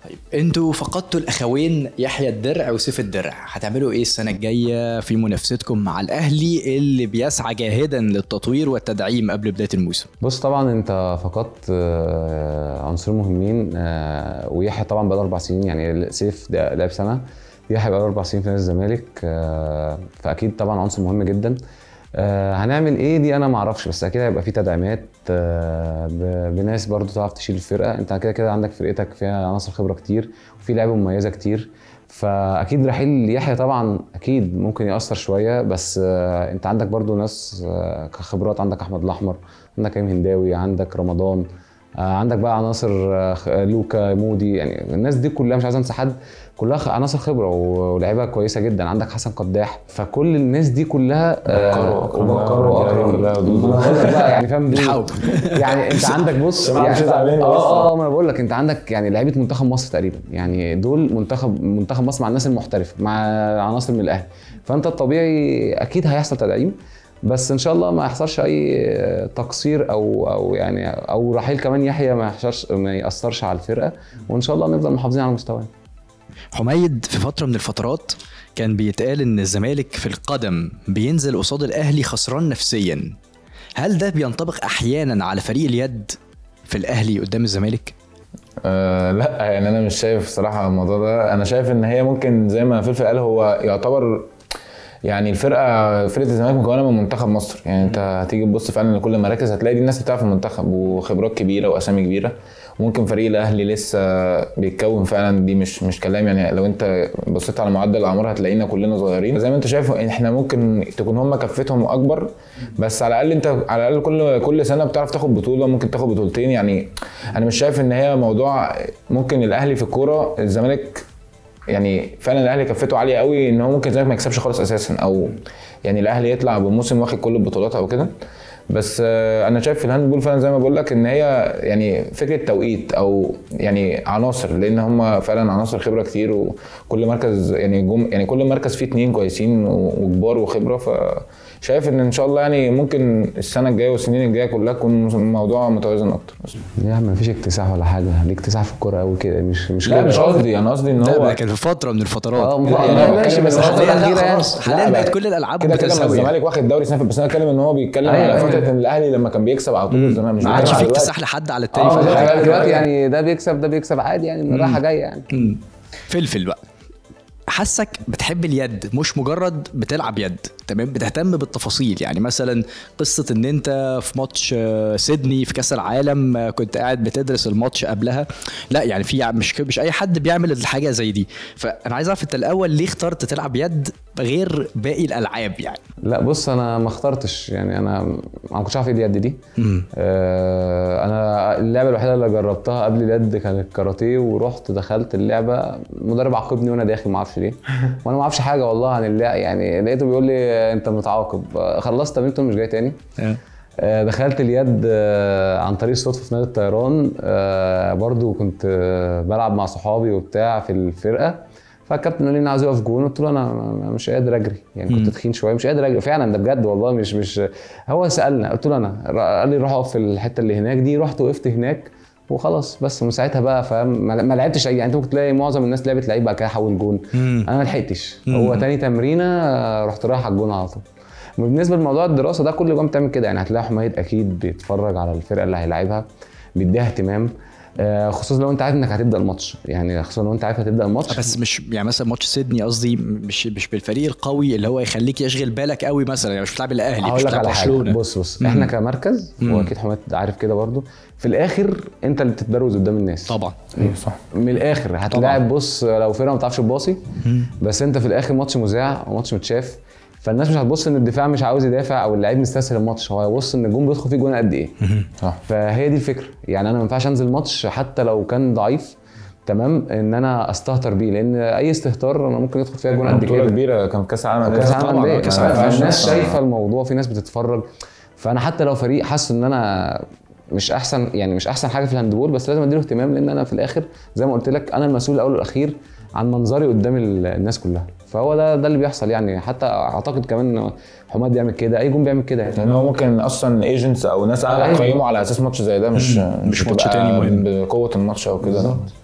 طيب انتوا فقدتوا الاخوين يحيى الدرع وسيف الدرع هتعملوا ايه السنه الجايه في منافستكم مع الاهلي اللي بيسعى جاهدا للتطوير والتدعيم قبل بدايه الموسم بص طبعا انت فقدت آه، عنصرين مهمين آه، ويحيى طبعا بقى اربع سنين يعني سيف ده لعب سنه يحيى بقى اربع سنين في نادي الزمالك آه، فاكيد طبعا عنصر مهم جدا آه، هنعمل ايه دي انا ما اعرفش بس اكيد هيبقى في تدعيمات آه، ب- بناس برضو تعرف تشيل الفرقه انت كده كده عندك فرقتك فيها عناصر خبره كتير وفي لعيبه مميزه كتير فاكيد رحيل يحيى طبعا اكيد ممكن ياثر شويه بس آه، انت عندك برضو ناس آه، كخبرات عندك احمد الاحمر عندك كريم هنداوي عندك رمضان آه، عندك بقى عناصر آه، خ- آه، لوكا مودي يعني الناس دي كلها مش عايز انسى حد كلها خ- عناصر خبره و- ولاعيبه كويسه جدا عندك حسن قداح فكل الناس دي كلها آه، بكروا، وبكروا أكرم، آه، كلها ودود. ما بقول لك بقى يعني فاهم دول. الحوض. يعني انت عندك بص ما يعني عرفش تعمل اه اه ما انا بقول لك انت عندك يعني لعيبه منتخب مصر تقريبا يعني دول منتخب منتخب مصر مع الناس المحترفه مع عناصر من الاهلي فانت الطبيعي اكيد هيحصل تدعيم بس ان شاء الله ما يحصلش اي تقصير او او يعني او رحيل كمان يحيى ما يحصلش ما ياثرش على الفرقه وان شاء الله نفضل محافظين على مستوانا حميد في فتره من الفترات كان بيتقال ان الزمالك في القدم بينزل قصاد الاهلي خسران نفسيا هل ده بينطبق احيانا على فريق اليد في الاهلي قدام الزمالك أه لا يعني انا مش شايف صراحه الموضوع ده انا شايف ان هي ممكن زي ما فلفل قال هو يعتبر يعني الفرقه فرقه الزمالك مكونه من منتخب مصر يعني انت هتيجي تبص فعلا لكل المراكز هتلاقي دي الناس اللي بتلعب في المنتخب وخبرات كبيره واسامي كبيره ممكن فريق الاهلي لسه بيتكون فعلا دي مش مش كلام يعني لو انت بصيت على معدل الاعمار هتلاقينا كلنا صغيرين زي ما انت شايف احنا ممكن تكون هم كفتهم اكبر بس على الاقل انت على الاقل كل كل سنه بتعرف تاخد بطوله ممكن تاخد بطولتين يعني انا مش شايف ان هي موضوع ممكن الاهلي في الكوره الزمالك يعني فعلا الاهلي كفته عاليه قوي ان هو ممكن الزمالك ما يكسبش خالص اساسا او يعني الاهلي يطلع بموسم واخد كل البطولات او كده بس آه، انا شايف في الهاندبول فعلا زي ما بقول لك ان هي يعني فكره توقيت او يعني عناصر لان هم فعلا عناصر خبره كتير وكل مركز يعني جم يعني كل مركز فيه اتنين كويسين و- وكبار وخبره فشايف ان ان شاء الله يعني ممكن السنه الجايه والسنين الجايه كلها تكون الموضوع متوازن اكتر بس يا عم مفيش اكتساح ولا حاجه ليه اكتساح في الكوره قوي كده مش مش لا كده. مش قصدي انا قصدي ان لا هو ده كان في فتره من الفترات اه لا، يعني لا أنا ماشي بتكلم بس إن هو الفتره حاليا لا الاخيره يعني خلاص حاليا لا، بقت بقى- كل الالعاب كده كده لما متساويه الزمالك واخد دوري سنه بس انا بتكلم ان هو بيتكلم أيوة، على أيوة. فتره ان الاهلي لما كان بيكسب على طول الزمالك مش ما عادش بيكسب في دلوقتي. اكتساح لحد على التاني اه في دلوقتي الوقت. دلوقتي يعني ده بيكسب ده بيكسب عادي يعني رايحه جايه يعني مم. فلفل بقى حاسك بتحب اليد مش مجرد بتلعب يد تمام بتهتم بالتفاصيل يعني مثلا قصه ان انت في ماتش آه، سيدني في كاس العالم آه، كنت قاعد بتدرس الماتش قبلها لا يعني في مش مش اي حد بيعمل الحاجه زي دي فانا عايز اعرف انت الاول ليه اخترت تلعب يد غير باقي الالعاب يعني لا بص انا ما اخترتش يعني انا ما كنتش عارف ايه اليد دي آه انا اللعبه الوحيده اللي جربتها قبل اليد كانت الكاراتيه ورحت دخلت اللعبه المدرب عاقبني وانا داخل ما اعرفش ليه وانا ما اعرفش حاجه والله عن اللعبه يعني لقيته بيقول لي انت متعاقب آه، خلصت تمرينته مش جاي تاني آه، دخلت اليد آه، عن طريق الصدفه في نادي الطيران آه، برضو كنت آه، بلعب مع صحابي وبتاع في الفرقه فالكابتن قال لي انا عايز اقف جون قلت له انا أنا مش قادر اجري يعني كنت تخين شويه مش قادر اجري فعلا ده بجد والله مش مش هو سالنا قلت له انا قال لي روح اقف في الحته اللي هناك دي رحت وقفت هناك وخلاص بس من ساعتها بقى فاهم ما ما لعبتش اي يعني انت ممكن تلاقي معظم الناس لعبت لعيب بعد كده حول جون انا ما لحقتش هو تاني تمرينه آه، رحت رايح على الجون على طول بالنسبه لموضوع الدراسه ده كل جوه بتعمل كده يعني هتلاقي حميد اكيد بيتفرج على الفرقه اللي هيلاعبها بيديها اهتمام آه، خصوصا لو انت عارف انك هتبدا الماتش يعني خصوصا لو انت عارف هتبدا الماتش بس مش يعني مثلا ماتش سيدني قصدي مش مش بالفريق القوي اللي هو يخليك يشغل بالك قوي مثلا يعني مش بتلعب الاهلي مش هقول لك بتلعب على حاجه برشلونه بص بص احنا كمركز واكيد حماد عارف كده برضو في الاخر انت اللي بتتبروز قدام الناس طبعا ايوه صح من الاخر هتلاعب بص لو فرقه ما بتعرفش تباصي بس انت في الاخر ماتش مذاع وماتش متشاف فالناس مش هتبص ان الدفاع مش عاوز يدافع او اللعيب مستسهل الماتش هو هيبص ان الجون بيدخل فيه جون قد ايه صح فهي دي الفكره يعني انا ما ينفعش انزل ماتش حتى لو كان ضعيف تمام ان انا استهتر بيه لان اي استهتار انا ممكن يدخل فيها جون قد بطوله كده كبيره كان في كاس العالم كاس العالم طبعاً، ليه؟ كأس العالم. فالناس آه. شايفه الموضوع في ناس بتتفرج فانا حتى لو فريق حاسس ان انا مش احسن يعني مش احسن حاجه في الهاندبول بس لازم اديله اهتمام لان انا في الاخر زي ما قلت لك انا المسؤول الاول والاخير عن منظري قدام ال- الناس كلها فهو ده ده اللي بيحصل يعني حتى اعتقد كمان إن حماد بيعمل كده اي جون بيعمل كده يعني لان هو ممكن اصلا ايجنتس او ناس قاعده أيوة. تقيمه على اساس ماتش زي ده مش مش ماتش بتبقى تاني مهم. بقوه الماتش او كده بالظبط.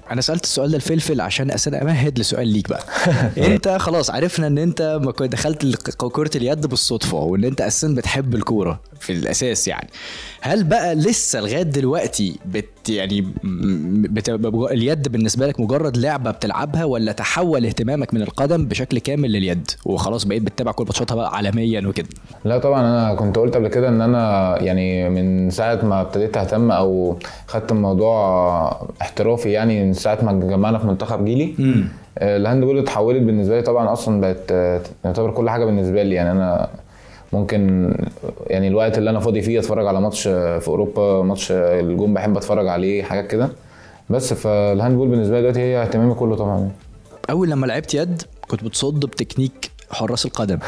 انا سالت السؤال ده الفلفل عشان انا امهد لسؤال ليك بقى انت خلاص عرفنا ان انت ما كنت دخلت ال- كره اليد بالصدفه وان انت اساسا بتحب الكوره في الاساس يعني هل بقى لسه لغايه دلوقتي بت يعني م- بت... بج- اليد بالنسبه لك مجرد لعبه بتلعبها ولا تحول اهتمامك من القدم بشكل كامل لليد وخلاص بقيت بتتابع كل ماتشاتها بقى عالميا وكده لا طبعا انا كنت قلت قبل كده ان انا يعني من ساعه ما ابتديت اهتم او خدت الموضوع احترافي يعني من ساعه ما جمعنا في منتخب جيلي آه، الهاند بول اتحولت بالنسبه لي طبعا اصلا بقت آه، تعتبر كل حاجه بالنسبه لي يعني انا ممكن يعني الوقت اللي انا فاضي فيه اتفرج على ماتش آه، في اوروبا ماتش آه، الجون بحب اتفرج عليه حاجات كده بس فالهاند بول بالنسبه لي دلوقتي هي اهتمامي كله طبعا يعني. اول لما لعبت يد كنت بتصد بتكنيك حراس القدم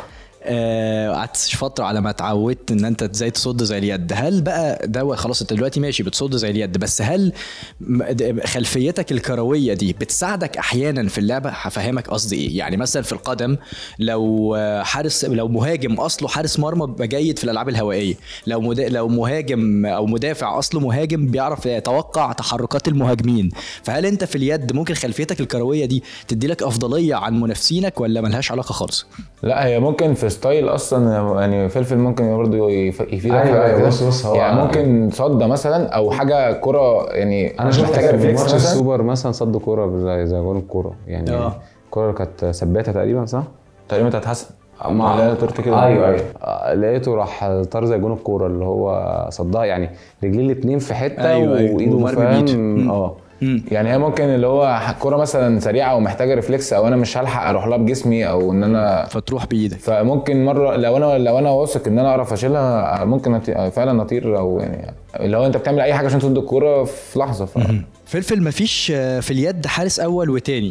آه، قعدت فتره على ما اتعودت ان انت ازاي تصد زي اليد هل بقى ده خلاص انت دلوقتي ماشي بتصد زي اليد بس هل م- د- خلفيتك الكرويه دي بتساعدك احيانا في اللعبه هفهمك قصدي ايه يعني مثلا في القدم لو آه، حارس لو مهاجم اصله حارس مرمى بيبقى جيد في الالعاب الهوائيه لو مدا... لو مهاجم او مدافع اصله مهاجم بيعرف يتوقع تحركات المهاجمين فهل انت في اليد ممكن خلفيتك الكرويه دي تدي لك افضليه عن منافسينك ولا ملهاش علاقه خالص لا هي ممكن في ستايل اصلا يعني فلفل ممكن برضه يف- يفيدك أيوة، حاجة أيوة، كده. بص- بص، هو- يعني ممكن صدة مثلا او حاجه كره يعني انا مش شفت محتاجه في ريفلكس ماتش مثلا السوبر مثلا صد كوره زي زي جون الكوره يعني آه. الكوره كانت ثباته تقريبا صح؟ تقريبا بتاعت حسن مع لا طرت كده ايوه ايوه آه، لقيته راح طار زي جون الكوره اللي هو صدها يعني رجليه الاتنين في حته أيوة، أيوة، وايده ومرمي بإيده. فاهم اه يعني هي ممكن اللي هو كرة مثلا سريعه ومحتاجه ريفلكس او انا مش هلحق اروح لها بجسمي او ان انا فتروح بايدك فممكن مره لو انا لو انا واثق ان انا اعرف اشيلها ممكن أطي- فعلا اطير او يعني اللي هو انت بتعمل اي حاجه عشان تصد الكوره في لحظه ف... فلفل مفيش آه، في اليد حارس اول وتاني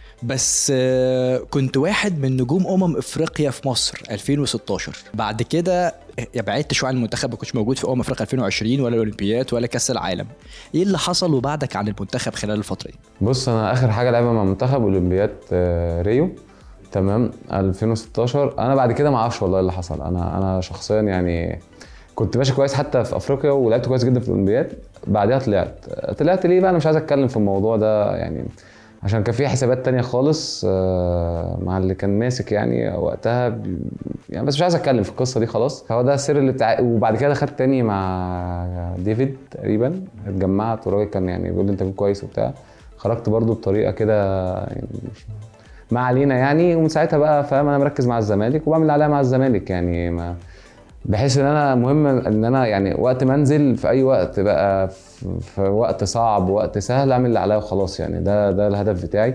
بس آه، كنت واحد من نجوم امم افريقيا في مصر 2016 بعد كده آه، بعدت شويه عن المنتخب ما كنتش موجود في امم افريقيا 2020 ولا الاولمبياد ولا كاس العالم ايه اللي حصل وبعدك عن المنتخب خلال الفتره دي بص انا اخر حاجه لعبها مع منتخب اولمبياد آه، ريو تمام 2016 انا بعد كده ما اعرفش والله إيه اللي حصل انا انا شخصيا يعني كنت ماشي كويس حتى في افريقيا ولعبت كويس جدا في الاولمبياد بعدها طلعت طلعت ليه بقى انا مش عايز اتكلم في الموضوع ده يعني عشان كان في حسابات تانية خالص آه، مع اللي كان ماسك يعني وقتها بي- يعني بس مش عايز اتكلم في القصه دي خلاص هو ده السر اللي بتاع وبعد كده دخلت تاني مع ديفيد تقريبا اتجمعت والراجل كان يعني بيقول لي انت كويس وبتاع خرجت برضو بطريقه كده يعني مش- ما علينا يعني ومن ساعتها بقى فاهم انا مركز مع الزمالك وبعمل اللي عليا مع الزمالك يعني ما بحيث ان انا مهم ان انا يعني وقت ما انزل في اي وقت بقى في في وقت صعب وقت سهل اعمل اللي عليا وخلاص يعني ده ده الهدف بتاعي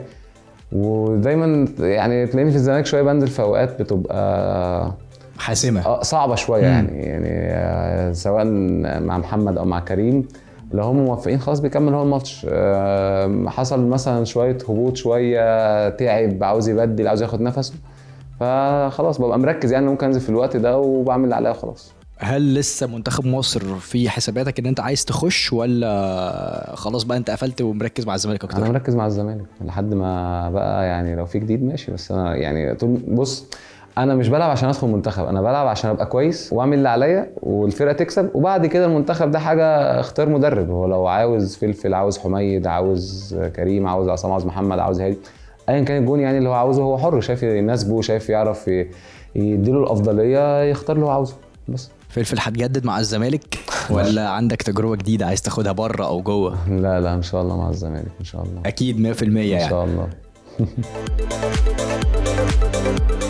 ودايما يعني تلاقيني في الزمالك شويه بنزل في اوقات بتبقى حاسمه آه، صعبه شويه يعني يعني آه، سواء مع محمد او مع كريم لو هم موافقين خلاص بيكمل هو الماتش آه، حصل مثلا شويه هبوط شويه تعب عاوز يبدل عاوز ياخد نفسه فخلاص ببقى مركز يعني ممكن انزل في الوقت ده وبعمل اللي عليا وخلاص هل لسه منتخب مصر في حساباتك ان انت عايز تخش ولا خلاص بقى انت قفلت ومركز مع الزمالك انا اكتر مركز مع الزمالك لحد ما بقى يعني لو في جديد ماشي بس انا يعني طول بص انا مش بلعب عشان ادخل منتخب انا بلعب عشان ابقى كويس واعمل اللي عليا والفرقه تكسب وبعد كده المنتخب ده حاجه اختار مدرب هو لو عاوز فلفل عاوز حميد عاوز كريم عاوز عصام عاوز محمد عاوز هادي ايا كان الجون يعني اللي هو عاوزه هو حر شايف يناسبه شايف يعرف ي- يديله الافضليه يختار اللي هو عاوزه بس فلفل هتجدد مع الزمالك ولا عندك تجربه جديده عايز تاخدها بره او جوه لا لا ان شاء الله مع الزمالك ان شاء الله اكيد 100% ان يعني شاء الله